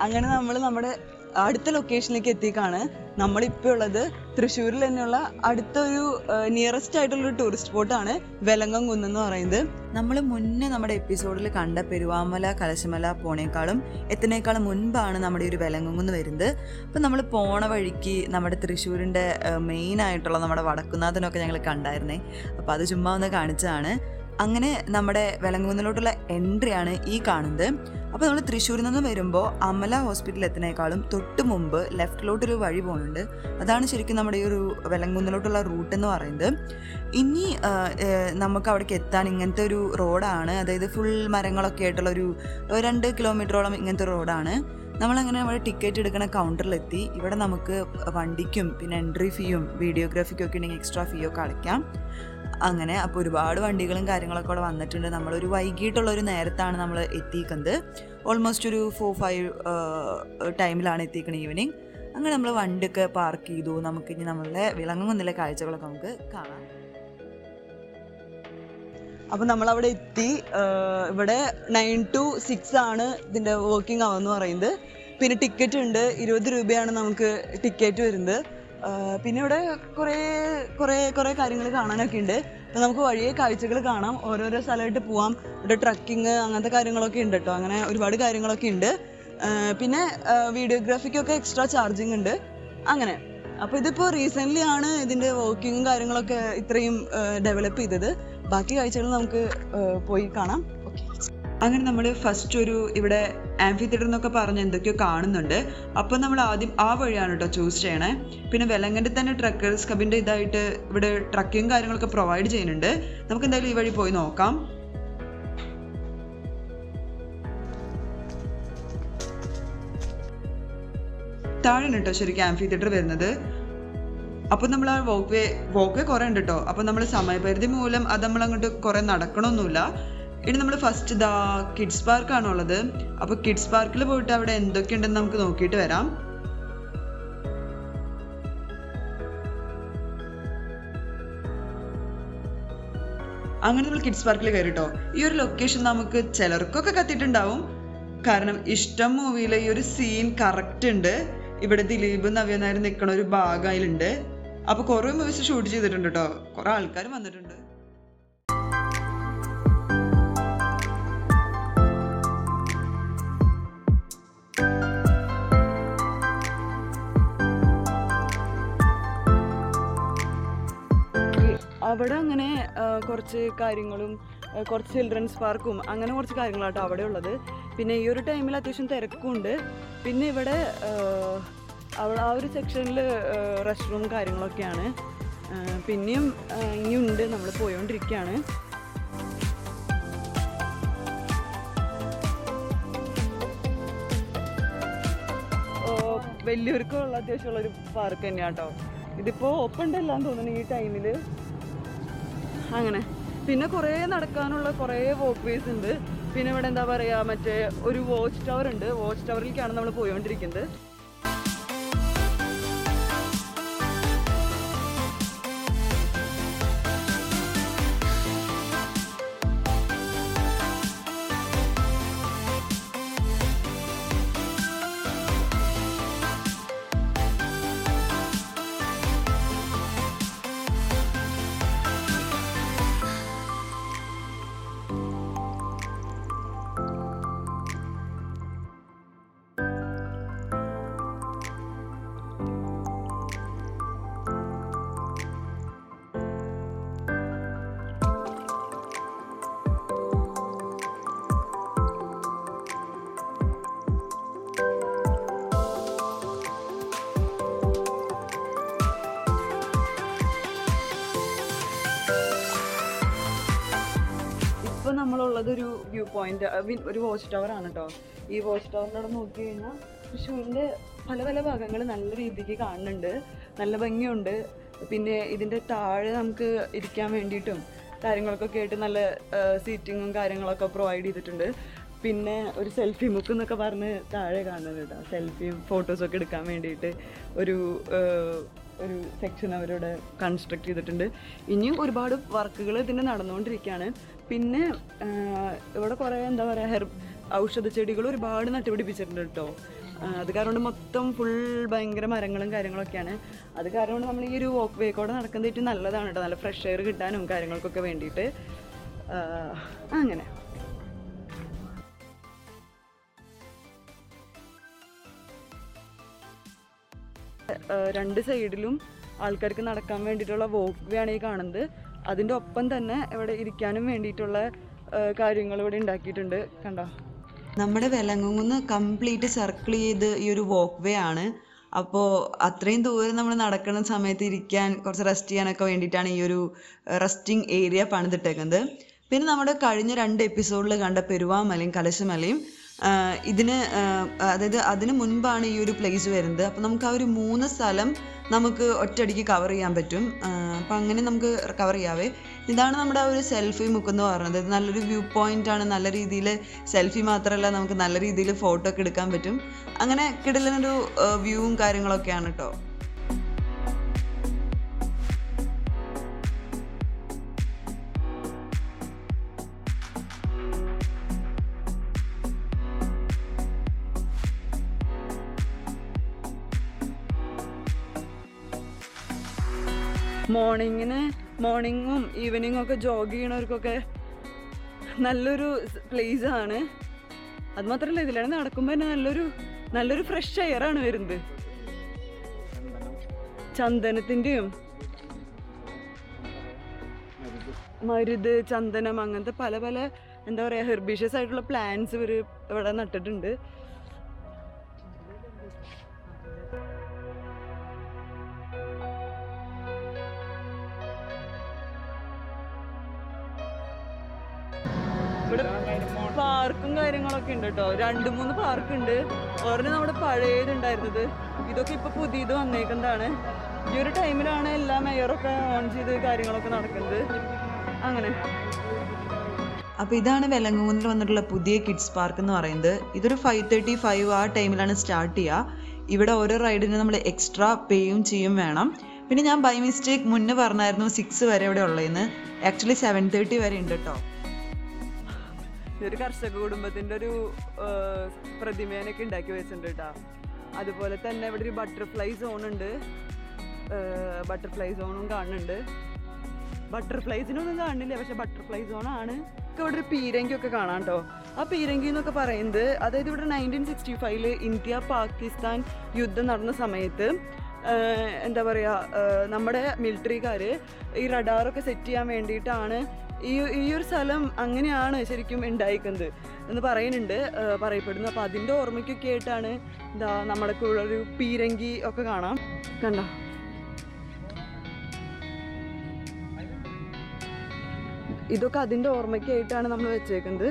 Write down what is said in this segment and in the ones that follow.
അങ്ങനെ നമ്മൾ നമ്മുടെ അടുത്ത ലൊക്കേഷനിലേക്ക് എത്തിക്കാണ് നമ്മളിപ്പോൾ ഉള്ളത് തൃശ്ശൂരിൽ തന്നെയുള്ള അടുത്തൊരു നിയറസ്റ്റ് ആയിട്ടുള്ള ഒരു ടൂറിസ്റ്റ് സ്പോട്ടാണ് വെലങ്ങം കുന്ന് എന്ന് പറയുന്നത് നമ്മൾ മുന്നേ നമ്മുടെ എപ്പിസോഡിൽ കണ്ട പെരുവാമല കലശമല പോണേക്കാളും എത്തുന്നേക്കാളും മുൻപാണ് നമ്മുടെ ഈ ഒരു വെലങ്ങുന്ന് വരുന്നത് അപ്പം നമ്മൾ പോണ വഴിക്ക് നമ്മുടെ തൃശ്ശൂരിൻ്റെ മെയിൻ ആയിട്ടുള്ള നമ്മുടെ വടക്കുന്നാഥനൊക്കെ ഞങ്ങൾ കണ്ടായിരുന്നേ അപ്പോൾ അത് ചുമ്മാ ഒന്ന് കാണിച്ചതാണ് അങ്ങനെ നമ്മുടെ വെലങ്ങുന്നിലോട്ടുള്ള എൻട്രിയാണ് ഈ കാണുന്നത് അപ്പോൾ നമ്മൾ തൃശ്ശൂരിൽ നിന്ന് വരുമ്പോൾ അമല ഹോസ്പിറ്റലിൽ എത്തുന്നേക്കാളും തൊട്ട് മുമ്പ് ലെഫ്റ്റിലോട്ടൊരു വഴി പോകുന്നുണ്ട് അതാണ് ശരിക്കും നമ്മുടെ ഈ ഒരു വെലങ്കുന്നിലോട്ടുള്ള റൂട്ട് എന്ന് പറയുന്നത് ഇനി ആ, ഏ, നമുക്ക് അവിടേക്ക് എത്താൻ ഇങ്ങനത്തെ ഒരു റോഡാണ് അതായത് ഫുൾ മരങ്ങളൊക്കെ ആയിട്ടുള്ള ഒരു ഒരു രണ്ട് കിലോമീറ്ററോളം ഇങ്ങനത്തെ ഒരു റോഡാണ് നമ്മളങ്ങനെ നമ്മുടെ ടിക്കറ്റ് എടുക്കുന്ന കൗണ്ടറിലെത്തി ഇവിടെ നമുക്ക് വണ്ടിക്കും പിന്നെ എൻട്രി ഫീയും വീഡിയോഗ്രാഫിക്കും ഒക്കെ ഉണ്ടെങ്കിൽ എക്സ്ട്രാ ഫീ ഒക്കെ അടയ്ക്കാം അങ്ങനെ അപ്പോൾ ഒരുപാട് വണ്ടികളും കാര്യങ്ങളൊക്കെ അവിടെ വന്നിട്ടുണ്ട് നമ്മളൊരു വൈകിട്ടുള്ള ഒരു നേരത്താണ് നമ്മൾ എത്തിക്കുന്നത് ഓൾമോസ്റ്റ് ഒരു ഫോർ ഫൈവ് ടൈമിലാണ് എത്തിക്കുന്നത് ഈവനിങ് അങ്ങനെ നമ്മൾ വണ്ടിയൊക്കെ പാർക്ക് ചെയ്തു നമുക്ക് ഇനി നമ്മളുടെ വിളങ്ങുന്നില്ല കാഴ്ചകളൊക്കെ നമുക്ക് കാണാം അപ്പോൾ നമ്മൾ അവിടെ എത്തി ആഹ് ഇവിടെ നയൻ ടു സിക്സ് ആണ് ഇതിൻ്റെ വർക്കിംഗ് അവർ എന്ന് പറയുന്നത് പിന്നെ ടിക്കറ്റ് ഉണ്ട് ഇരുപത് രൂപയാണ് നമുക്ക് ടിക്കറ്റ് വരുന്നത് ആഹ് പിന്നെ ഇവിടെ കുറേ കുറേ കുറേ കാര്യങ്ങൾ കാണാനൊക്കെ ഉണ്ട് അപ്പോൾ നമുക്ക് വഴിയെ കാഴ്ചകൾ കാണാം ഓരോരോ സ്ഥലമായിട്ട് പോവാം ഇവിടെ ട്രക്കിങ് അങ്ങനത്തെ കാര്യങ്ങളൊക്കെ ഉണ്ട് കേട്ടോ അങ്ങനെ ഒരുപാട് കാര്യങ്ങളൊക്കെ ഉണ്ട് ആഹ് പിന്നെ വീഡിയോഗ്രാഫിക്കൊക്കെ എക്സ്ട്രാ ചാർജിങ് ഉണ്ട് അങ്ങനെ അപ്പോൾ ഇതിപ്പോൾ റീസെൻ്റ്ലി ആണ് ഇതിൻ്റെ വർക്കിങ്ങും കാര്യങ്ങളൊക്കെ ഇത്രയും ഡെവലപ്പ് ചെയ്തത് ബാക്കി കാഴ്ചകൾ നമുക്ക് ആഹ് പോയി കാണാം ഓക്കെ അങ്ങനെ നമ്മൾ ഫസ്റ്റ് ഒരു ഇവിടെ ആംഫി തിയേറ്റർ എന്നൊക്കെ പറഞ്ഞ് എന്തൊക്കെയോ കാണുന്നുണ്ട് അപ്പോൾ നമ്മൾ ആദ്യം ആ വഴിയാണ് കേട്ടോ ചൂസ് ചെയ്യണേ പിന്നെ വെലങ്ങൻ്റെ തന്നെ ട്രക്കേഴ്സ് കബിൻ്റെ ഇതായിട്ട് ഇവിടെ ട്രക്കിങ് കാര്യങ്ങളൊക്കെ പ്രൊവൈഡ് ചെയ്യുന്നുണ്ട് നമുക്ക് എന്തായാലും ഈ വഴി പോയി നോക്കാം താഴെയാണ് കേട്ടോ ശരിക്കും ആംഫി തിയേറ്റർ വരുന്നത് അപ്പോൾ നമ്മൾ ആ വോക്ക് വേ വോക്ക് വേ കുറേ ഉണ്ട് കേട്ടോ അപ്പോൾ നമ്മൾ സമയപരിധി മൂലം അത് നമ്മൾ അങ്ങോട്ട് കുറേ നടക്കണമൊന്നുമില്ല ഇനി നമ്മൾ ഫസ്റ്റ് ദാ കിഡ്സ് പാർക്കാണ് ഉള്ളത് അപ്പോൾ കിഡ്സ് പാർക്കിൽ പോയിട്ട് അവിടെ എന്തൊക്കെയുണ്ടെന്ന് നമുക്ക് നോക്കിയിട്ട് വരാം അങ്ങനെ നമ്മൾ കിഡ്സ് പാർക്കിൽ കയറിട്ടോ ഈ ഒരു ലൊക്കേഷൻ നമുക്ക് ചിലർക്കൊക്കെ കത്തിയിട്ടുണ്ടാവും കാരണം ഇഷ്ടം മൂവിയിലെ ഈ ഒരു സീൻ കറക്റ്റ് ഉണ്ട് ഇവിടെ ദിലീപ് നവ്യ നായർ നിൽക്കണ ഒരു ഭാഗം അതിലുണ്ട് അപ്പൊ കുറെ മൂവീസ് ഷൂട്ട് ചെയ്തിട്ടുണ്ട് കേട്ടോ കുറെ ആൾക്കാർ വന്നിട്ടുണ്ട് അവിടെ അങ്ങനെ ആ, കുറച്ച് കാര്യങ്ങളും ആ, കുറച്ച് ചിൽഡ്രൻസ് പാർക്കും അങ്ങനെ കുറച്ച് കാര്യങ്ങളാട്ടോ അവിടെ ഉള്ളത് പിന്നെ ഈ ഒരു ടൈമിൽ അത്യാവശ്യം തിരക്കുണ്ട് പിന്നെ ഇവിടെ ആ, അവിടെ ആ ഒരു സെക്ഷനിൽ റെസ്റ്റ് റൂം കാര്യങ്ങളൊക്കെയാണ് ആ, പിന്നെയും ആ, ഇനിയുണ്ട് നമ്മൾ പോയോണ്ടിരിക്കുകയാണ് ഓ, വലിയവർക്കുള്ള അത്യാവശ്യമുള്ള ഒരു പാർക്ക് തന്നെയാണ് കേട്ടോ ഇതിപ്പോൾ ഓപ്പൺ ഉണ്ടല്ലാന്ന് തോന്നുന്നു ഈ ടൈമിൽ അങ്ങനെ പിന്നെ കുറേ നടക്കാനുള്ള കുറേ വോക്ക് വേസ് ഉണ്ട് പിന്നെ ഇവിടെ എന്താ പറയുക മറ്റേ ഒരു വാച്ച് ടവർ ഉണ്ട് വാച്ച് ടവറിലേക്കാണ് നമ്മൾ പോയോണ്ടിരിക്കുന്നത് ഇപ്പൊ നമ്മളുള്ളത് ഒരു വ്യൂ പോയിന്റ് ഒരു വാച്ച് ടവർ ആണ് കേട്ടോ ഈ വാച്ച് ടവറിൻ്റെ അവിടെ നോക്കി കഴിഞ്ഞാൽ തൃശ്ശൂരിന്റെ പല പല ഭാഗങ്ങൾ നല്ല രീതിക്ക് കാണുന്നുണ്ട് നല്ല ഭംഗിയുണ്ട് പിന്നെ ഇതിന്റെ താഴെ നമുക്ക് ഇരിക്കാൻ വേണ്ടിയിട്ടും കാര്യങ്ങളൊക്കെ ആയിട്ട് നല്ല സീറ്റിങ്ങും കാര്യങ്ങളൊക്കെ പ്രൊവൈഡ് ചെയ്തിട്ടുണ്ട് പിന്നെ ഒരു സെൽഫി മുക്ക് എന്നൊക്കെ പറഞ്ഞ് താഴെ കാണുന്നത് കേട്ടോ സെൽഫിയും ഫോട്ടോസൊക്കെ എടുക്കാൻ വേണ്ടിയിട്ട് ഒരു ആ, ഒരു സെക്ഷൻ അവരിവിടെ കൺസ്ട്രക്ട് ചെയ്തിട്ടുണ്ട് ഇനിയും ഒരുപാട് വർക്കുകൾ ഇതിന് നടന്നുകൊണ്ടിരിക്കുകയാണ് പിന്നെ ആ, ഇവിടെ കുറേ എന്താ പറയുക ഹെർബ് ഔഷധ ചെടികൾ ഒരുപാട് നട്ടുപിടിപ്പിച്ചിട്ടുണ്ട് കേട്ടോ ആ, അത് കാരണം കൊണ്ട് മൊത്തം ഫുൾ ഭയങ്കര മരങ്ങളും കാര്യങ്ങളൊക്കെയാണ് അത് കാരണം കൊണ്ട് നമ്മൾ ഈ ഒരു വോക്ക് വേ കൂടെ നടക്കുന്നത് ഏറ്റവും നല്ലതാണ് കേട്ടോ നല്ല ഫ്രഷ് എയർ കിട്ടാനും കാര്യങ്ങൾക്കൊക്കെ വേണ്ടിയിട്ട് ആ, അങ്ങനെ ഏഹ് രണ്ട് സൈഡിലും ആൾക്കാർക്ക് നടക്കാൻ വേണ്ടിയിട്ടുള്ള വോക്ക് വേ ആണ് ഈ കാണുന്നത് അതിൻ്റെ ഒപ്പം തന്നെ ഇവിടെ ഇരിക്കാനും വേണ്ടിയിട്ടുള്ള ഏഹ് കാര്യങ്ങൾ ഇവിടെ ഉണ്ടാക്കിയിട്ടുണ്ട് കണ്ടോ നമ്മുടെ വിലങ്ങുന്ന് കംപ്ലീറ്റ് സർക്കിൾ ചെയ്ത് ഈ ഒരു വോക്ക് വേ ആണ് അപ്പോൾ അത്രയും ദൂരം നമ്മൾ നടക്കുന്ന സമയത്ത് ഇരിക്കാൻ കുറച്ച് റെസ്റ്റ് ചെയ്യാനൊക്കെ വേണ്ടിയിട്ടാണ് ഈ ഒരു റെസ്റ്റിംഗ് ഏരിയ പണിതിട്ടേക്കുന്നത് പിന്നെ നമ്മുടെ കഴിഞ്ഞ രണ്ട് എപ്പിസോഡിൽ കണ്ട പെരുവാമലയും കലശമലയും ആ, ഇതിന് ആ, അതായത് അതിന് മുൻപാണ് ഈ ഒരു പ്ലേസ് വരുന്നത് അപ്പം നമുക്ക് ആ ഒരു മൂന്ന് സ്ഥലം നമുക്ക് ഒറ്റയടിക്ക് കവർ ചെയ്യാൻ പറ്റും അപ്പം അങ്ങനെ നമുക്ക് കവർ ചെയ്യാവേ ഇതാണ് നമ്മുടെ ആ ഒരു സെൽഫി മുക്കെന്ന് പറയുന്നത് ഇത് നല്ലൊരു വ്യൂ പോയിന്റ് ആണ് നല്ല രീതിയിൽ സെൽഫി മാത്രമല്ല നമുക്ക് നല്ല രീതിയിൽ ഫോട്ടോ ഒക്കെ എടുക്കാൻ പറ്റും അങ്ങനെ കിടലിനൊരു വ്യൂവും കാര്യങ്ങളൊക്കെയാണ് കേട്ടോ മോർണിംഗിന് മോർണിംഗും ഈവനിങ്ങും ഒക്കെ ജോഗ് ചെയ്യണവർക്കൊക്കെ നല്ലൊരു പ്ലേസ് ആണ് അത് മാത്രമല്ല ഇതിലാണ് നടക്കുമ്പോൾ തന്നെ നല്ലൊരു നല്ലൊരു ഫ്രഷ് എയറാണ് വരുന്നത് ചന്ദനത്തിൻ്റെയും മരുത് ചന്ദനം അങ്ങനത്തെ പല പല എന്താ പറയുക ഹെർബീഷ്യസ് ആയിട്ടുള്ള പ്ലാന്റ്സ് ഇവർ ഇവിടെ നട്ടിട്ടുണ്ട് ഇവിടെ പാർക്കും കാര്യങ്ങളൊക്കെ ഉണ്ട് കേട്ടോ രണ്ട് മൂന്ന് പാർക്ക് ഉണ്ട് ഒരെണ്ണം നമ്മുടെ പഴയതുണ്ടായിരുന്നത് ഇതൊക്കെ ഇപ്പൊ പുതിയത് വന്നേക്കുന്നതാണ് ഈ ഒരു ടൈമിലാണ് എല്ലാ മെയറൊക്കെ ഓൺ ചെയ്ത് കാര്യങ്ങളൊക്കെ നടക്കുന്നത് അങ്ങനെ അപ്പോൾ ഇതാണ് വെലങ്ങൂന്നിൽ വന്നിട്ടുള്ള പുതിയ കിഡ്സ് പാർക്ക് എന്ന് പറയുന്നത് ഇതൊരു ഫൈവ് തേർട്ടി ഫൈവ് ആ ടൈമിലാണ് സ്റ്റാർട്ട് ചെയ്യുക ഇവിടെ ഓരോ റൈഡിന് നമ്മൾ എക്സ്ട്രാ പേയും ചെയ്യും വേണം പിന്നെ ഞാൻ ബൈ മിസ്റ്റേക്ക് മുന്നേ പറഞ്ഞായിരുന്നു സിക്സ് വരെ ഇവിടെ ഉള്ളതെന്ന് ആക്ച്വലി സെവൻ തേർട്ടി വരെ ഉണ്ട് കേട്ടോ ഇതൊരു കർഷക കുടുംബത്തിന്റെ ഒരു പ്രതിമേനൊക്കെ ഉണ്ടാക്കി വെച്ചിട്ടുണ്ട് കേട്ടോ അതുപോലെ തന്നെ ഇവിടെ ഒരു ബട്ടർഫ്ലൈ സോൺ ഉണ്ട് ബട്ടർഫ്ലൈ സോണും കാണുന്നുണ്ട് ബട്ടർഫ്ലൈസിനൊന്നും കാണുന്നില്ല പക്ഷെ ബട്ടർഫ്ലൈ സോൺ ആണ് ഒക്കെ ഇവിടെ ഒരു പീരങ്കി ഒക്കെ കാണാം കേട്ടോ ആ പീരങ്കി എന്നൊക്കെ പറയുന്നത് അതായത് ഇവിടെ നയൻറ്റീൻ സിക്സ്റ്റി ഫൈവില് ഇന്ത്യ പാകിസ്ഥാൻ യുദ്ധം നടന്ന സമയത്ത് ആഹ് എന്താ പറയുക നമ്മുടെ മിലിറ്ററിക്കാർ ഈ റഡാറൊക്കെ സെറ്റ് ചെയ്യാൻ വേണ്ടിയിട്ടാണ് ഈ ഈ ഒരു സ്ഥലം അങ്ങനെയാണ് ശരിക്കും ഉണ്ടായിരിക്കുന്നത് എന്ന് പറയുന്നുണ്ട് ആഹ് പറയപ്പെടുന്നു അപ്പോൾ അതിൻ്റെ ഓർമ്മയ്ക്കൊക്കെ ആയിട്ടാണ് എന്താ നമ്മുടെ കൂടെ ഒരു പീരങ്കി ഒക്കെ കാണാം കണ്ടോ ഇതൊക്കെ അതിൻ്റെ ഓർമ്മയ്ക്കായിട്ടാണ് നമ്മൾ വെച്ചേക്കുന്നത്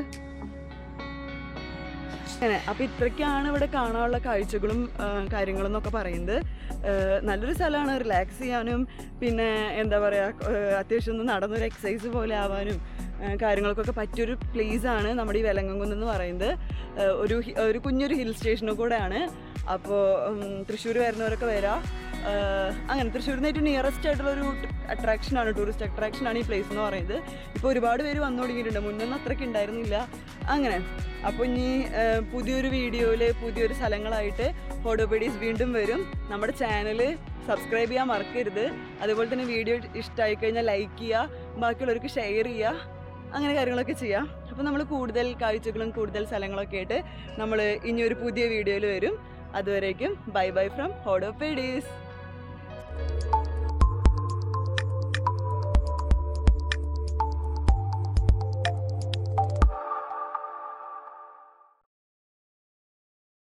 അങ്ങനെ അപ്പം ഇത്രയ്ക്കാണ് ഇവിടെ കാണാനുള്ള കാഴ്ചകളും ആ, കാര്യങ്ങളും എന്നൊക്കെ പറയുന്നത് ആ, നല്ലൊരു സ്ഥലമാണ് റിലാക്സ് ചെയ്യാനും പിന്നെ എന്താ പറയുക അത്യാവശ്യം ഒന്ന് നടന്നൊരു എക്സസൈസ് പോലെ ആവാനും ആ, കാര്യങ്ങൾക്കൊക്കെ പറ്റിയൊരു പ്ലേസ് ആണ് നമ്മുടെ ഈ വെലങ്ങുന്ന് എന്ന് പറയുന്നത് ആ, ഒരു ഹി- ഒരു കുഞ്ഞൊരു ഹിൽ സ്റ്റേഷനും കൂടെയാണ് അപ്പോൾ തൃശ്ശൂർ വരുന്നവരൊക്കെ വരാം ആ, അങ്ങനെ തൃശ്ശൂരിൽ നിന്ന് ഏറ്റവും നിയറസ്റ്റ് ആയിട്ടുള്ള ഒരു അട്രാക്ഷനാണ് ടൂറിസ്റ്റ് അട്രാക്ഷനാണ് ഈ പ്ലേസ് എന്ന് പറയുന്നത് ഇപ്പോൾ ഒരുപാട് പേര് വന്നു തുടങ്ങിയിട്ടുണ്ട് മുന്നൊന്നും അത്രയ്ക്ക് ഉണ്ടായിരുന്നില്ല അങ്ങനെ അപ്പോൾ ഇനി ആ, പുതിയൊരു വീഡിയോയിൽ പുതിയൊരു സ്ഥലങ്ങളായിട്ട് ഫോട്ടോപീഡീസ് വീണ്ടും വരും നമ്മുടെ ചാനൽ സബ്സ്ക്രൈബ് ചെയ്യാൻ മറക്കരുത് അതുപോലെ തന്നെ വീഡിയോ ഇഷ്ടമായി കഴിഞ്ഞാൽ ലൈക്ക് ചെയ്യുക ബാക്കിയുള്ളവർക്ക് ഷെയർ ചെയ്യുക അങ്ങനെ കാര്യങ്ങളൊക്കെ ചെയ്യാം അപ്പോൾ നമ്മൾ കൂടുതൽ കാഴ്ചകളും കൂടുതൽ സ്ഥലങ്ങളൊക്കെ ആയിട്ട് നമ്മൾ ഇനി ഒരു പുതിയ വീഡിയോയിൽ വരും അതുവരേക്കും ബൈ ബൈ ഫ്രം ഹോഡോപേഡീസ്